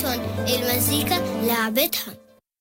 فن المزيكا لعبتها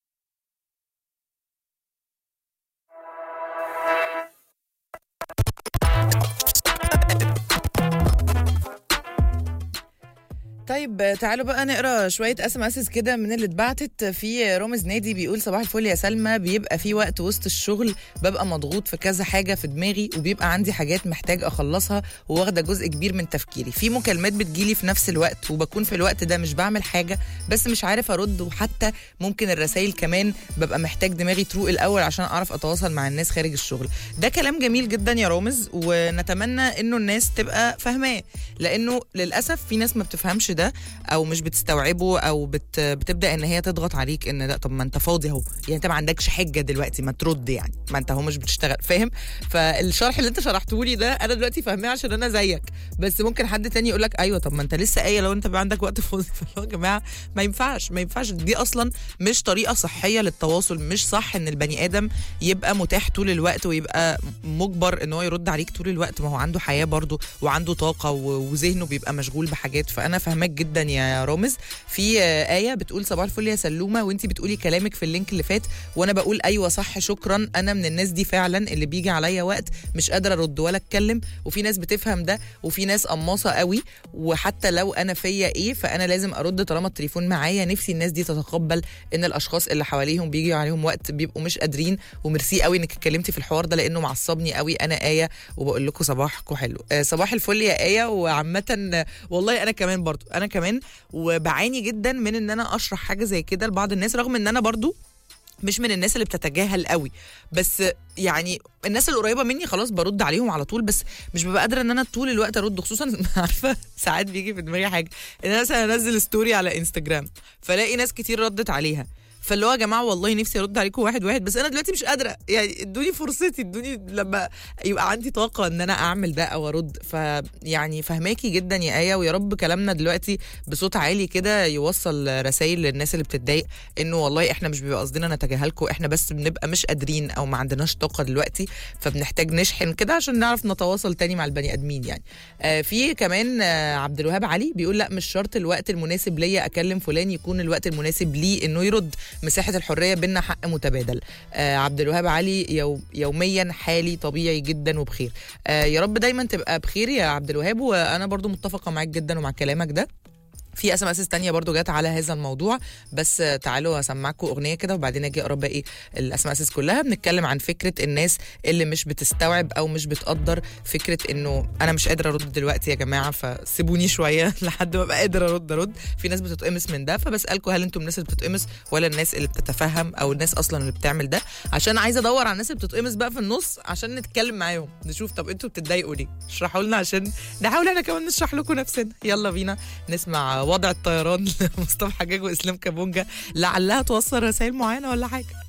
طيب تعالوا بقى نقرا شويه اس ام اس كده من اللي اتبعتت في رامز نادي بيقول صباح الفل يا سلمى بيبقى في وقت وسط الشغل ببقى مضغوط في كذا حاجه في دماغي وبيبقى عندي حاجات محتاج اخلصها وواخده جزء كبير من تفكيري في مكالمات بتجيلي في نفس الوقت وبكون في الوقت ده مش بعمل حاجه بس مش عارف ارد وحتى ممكن الرسائل كمان ببقى محتاج دماغي تروق الاول عشان اعرف اتواصل مع الناس خارج الشغل ده كلام جميل جدا يا رامز ونتمنى انه الناس تبقى فاهماه لانه للاسف في ناس ما بتفهمش ده او مش بتستوعبه او بت بتبدا ان هي تضغط عليك ان لا طب ما انت فاضي اهو يعني انت ما عندكش حجه دلوقتي ما ترد يعني ما انت اهو مش بتشتغل فاهم فالشرح اللي انت شرحته لي ده انا دلوقتي فاهماه عشان انا زيك بس ممكن حد تاني يقول لك ايوه طب ما انت لسه قايل لو انت بقى عندك وقت فاضي فاللي هو يا جماعه ما ينفعش ما ينفعش دي اصلا مش طريقه صحيه للتواصل مش صح ان البني ادم يبقى متاح طول الوقت ويبقى مجبر ان هو يرد عليك طول الوقت ما هو عنده حياه برضه وعنده طاقه و- وذهنه بيبقى مشغول بحاجات فانا فاهماك جدا يا رامز في آه، ايه بتقول صباح الفل يا سلومه وانت بتقولي كلامك في اللينك اللي فات وانا بقول ايوه صح شكرا انا من الناس دي فعلا اللي بيجي عليا وقت مش قادره ارد ولا اتكلم وفي ناس بتفهم ده وفي ناس قماصه قوي وحتى لو انا فيا ايه فانا لازم ارد طالما التليفون معايا نفسي الناس دي تتقبل ان الاشخاص اللي حواليهم بيجي عليهم وقت بيبقوا مش قادرين وميرسي قوي انك اتكلمتي في الحوار ده لانه معصبني قوي انا ايه وبقول لكم صباحكم حلو آه، صباح الفل يا ايه وعامه آه، والله انا كمان برضو انا كمان وبعاني جدا من ان انا اشرح حاجه زي كده لبعض الناس رغم ان انا برضو مش من الناس اللي بتتجاهل قوي بس يعني الناس القريبه مني خلاص برد عليهم على طول بس مش ببقى قادره ان انا طول الوقت ارد خصوصا عارفه ساعات بيجي في دماغي حاجه ان انا مثلا انزل ستوري على انستجرام فلاقي ناس كتير ردت عليها فاللي هو يا جماعه والله نفسي ارد عليكم واحد واحد بس انا دلوقتي مش قادره يعني ادوني فرصتي ادوني لما يبقى عندي طاقه ان انا اعمل ده او ارد فيعني فهماكي جدا يا ايه ويا رب كلامنا دلوقتي بصوت عالي كده يوصل رسائل للناس اللي بتتضايق انه والله احنا مش بيبقى قصدنا نتجاهلكم احنا بس بنبقى مش قادرين او ما عندناش طاقه دلوقتي فبنحتاج نشحن كده عشان نعرف نتواصل تاني مع البني ادمين يعني آه في كمان آه عبد الوهاب علي بيقول لا مش شرط الوقت المناسب ليا اكلم فلان يكون الوقت المناسب ليه انه يرد مساحه الحريه بينا حق متبادل آه عبد الوهاب علي يو يوميا حالي طبيعي جدا وبخير آه يا رب دايما تبقى بخير يا عبد الوهاب وانا برضو متفقه معاك جدا ومع كلامك ده في اس ام اس تانية برضو جت على هذا الموضوع بس آه، تعالوا اسمعكم اغنيه كده وبعدين اجي اقرا باقي الاس ام اس كلها بنتكلم عن فكره الناس اللي مش بتستوعب او مش بتقدر فكره انه انا مش قادره ارد دلوقتي يا جماعه فسيبوني شويه لحد ما ابقى قادره ارد ارد في ناس بتتقمص من ده فبسالكم هل انتم الناس اللي بتتقمص ولا الناس اللي بتتفهم او الناس اصلا اللي بتعمل ده عشان عايزه ادور على الناس اللي بتتقمص بقى في النص عشان نتكلم معاهم نشوف طب انتوا بتتضايقوا ليه اشرحوا لنا عشان نحاول احنا كمان نشرح لكم نفسنا يلا بينا نسمع وضع الطيران لمصطفى حجاج واسلام كابونجا لعلها توصل رسائل معينه ولا حاجه